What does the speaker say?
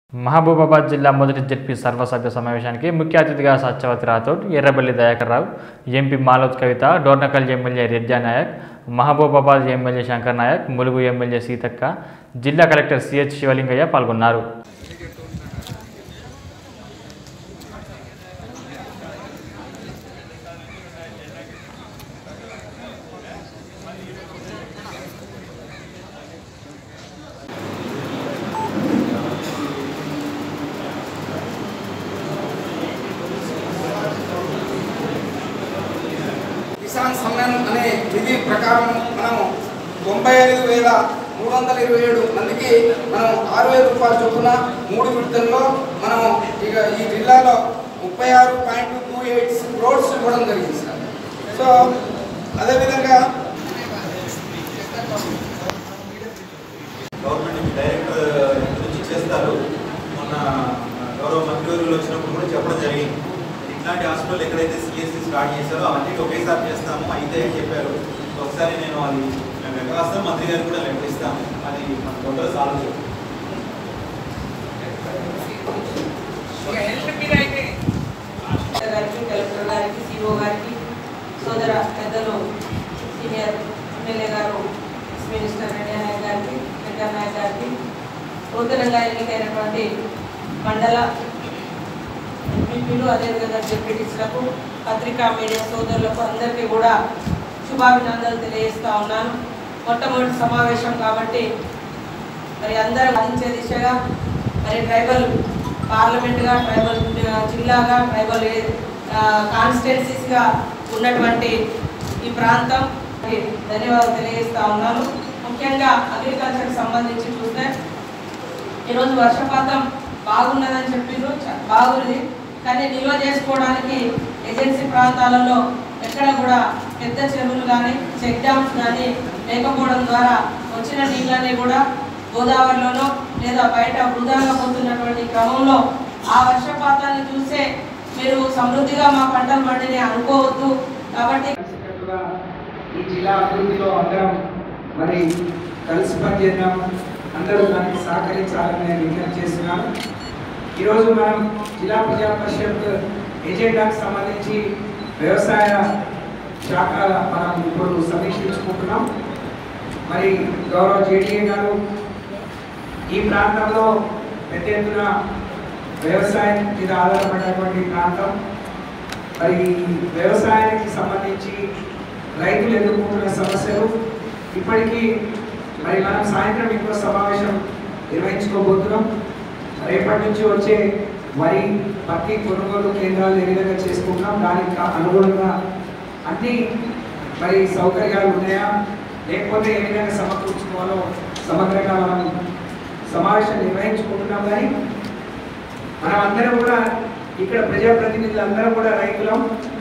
మహబూబాబాద్ జిల్లా మొదటి జడ్పీ సర్వసభ్య సమావేశానికి ముఖ్య అతిథిగా Satyavathi Rathod Errabelli Dayakar Rao MP Maloth Kavitha Dornakal MLA Redya Naik Mahabubabad MLA Shankar Naik Mulugu MLA Seethakka జిల్లా కలెక్టర్ సిహెచ్ శివలింగయ్య పాల్గొన్నారు కిసాన్ సమ్మాన్ అనే విధి ప్రకారం మనం తొంభై ఐదు వేల మూడు వందల ఇరవై ఏడు మందికి మనం ఆరు వేల రూపాయల చొప్పున మూడు విడతల్లో మనం ఇక ఈ జిల్లాలో ముప్పై ఆరు పాయింట్ టూ ఎయిట్ క్రోడ్స్ ఇవ్వడం జరిగింది సార్ సో అదేవిధంగా గవర్నమెంట్ డైరెక్ట్ నుంచి చేస్తారు మొన్న గౌరవ మంత్రివర్యులు వచ్చినప్పుడు కూడా చెప్పడం జరిగింది ఇట్లాంటి హాస్పిటల్ ఎక్కడైతే సిఎస్సి స్టార్ట్ చేశారో అవన్నీ ఒకేసారి చేస్తాము అయితే అని చెప్పారు ఒకసారి నేను అది మేము ఎక్కడ వస్తాం మంత్రి గారికి కూడా లెటర్ ఇస్తాము అది మన తొందరగా సాల్వ్ చేస్తాం గారికి కలెక్టర్ గారికి సిఓ గారికి సోదర పెద్దలు సీనియర్ ఎమ్మెల్యే గారు ఎక్స్ మినిస్టర్ రెడ్డి నాయక్ గారికి వెంకయ్య నాయక్ గారికి నూతనంగా ఎన్నికైనటువంటి మండల ఎంపీలు అదేవిధంగా డిప్యూటీస్లకు పత్రికా మీడియా సోదరులకు అందరికీ కూడా శుభాభినందనలు తెలియజేస్తా ఉన్నాను మొట్టమొదటి సమావేశం కాబట్టి మరి అందరూ అందించే దిశగా మరి ట్రైబల్ పార్లమెంట్గా ట్రైబల్ ఆ, జిల్లాగా ట్రైబల్ కాన్స్టిట్యున్సీస్గా ఉన్నటువంటి ఈ ప్రాంతం ధన్యవాదాలు తెలియజేస్తా ఉన్నాను ముఖ్యంగా అగ్రికల్చర్కి సంబంధించి చూస్తే ఈరోజు వర్షపాతం బాగున్నదని చెప్పిర్రు చ- బాగుంది కానీ నిల్వ చేసుకోవడానికి ఏజెన్సీ ప్రాంతాలలో ఎక్కడ కూడా పెద్ద చెరువులు కానీ చెక్ డ్యామ్స్ కానీ లేకపోవడం ద్వారా వచ్చిన నీళ్ళని కూడా గోదావరిలోనో లేదా బయట వృధాగా పోతున్నటువంటి క్రమంలో ఆ వర్షపాతాన్ని చూసే మీరు సమృద్ధిగా మా పంటలు పండిని అనుకోవద్దు కాబట్టి కలిసికట్టుగా ఈ జిల్లా అభివృద్ధిలో అందరం మరి కలిసి పనిచేద్దాం అందరూ దానికి సహకరించాలని నేను విజ్ఞప్తి చేస్తున్నాను ఈరోజు మనం జిల్లా ప్రజా పరిషత్ ఎజెండాకు సంబంధించి వ్యవసాయ శాఖ మనం ఇప్పుడు సమీక్షించుకుంటున్నాం మరి గౌరవ జేడీఏ గారు ఈ ప్రాంతంలో పెద్ద ఎత్తున వ్యవసాయం మీద ఆధారపడినటువంటి ప్రాంతం మరి వ్యవసాయానికి సంబంధించి రైతులు ఎదుర్కొంటున్న సమస్యలు ఇప్పటికీ మరి మనం సాయంత్రం ఇంకో సమావేశం నిర్వహించుకోబోతున్నాం రేపటి నుంచి వచ్చే వరి పత్తి కొనుగోలు కేంద్రాలు ఏ విధంగా చేసుకుంటున్నాం దానికి కా- అనుగుణంగా అన్ని మరి సౌకర్యాలు ఉన్నాయా లేకపోతే ఏ విధంగా సమకూర్చుకోవాలో సమగ్రంగా మనం సమావేశం నిర్వహించుకుంటున్నాం కానీ మనం అందరం కూడా ఇక్కడ ప్రజాప్రతినిధులు అందరం కూడా రైతులం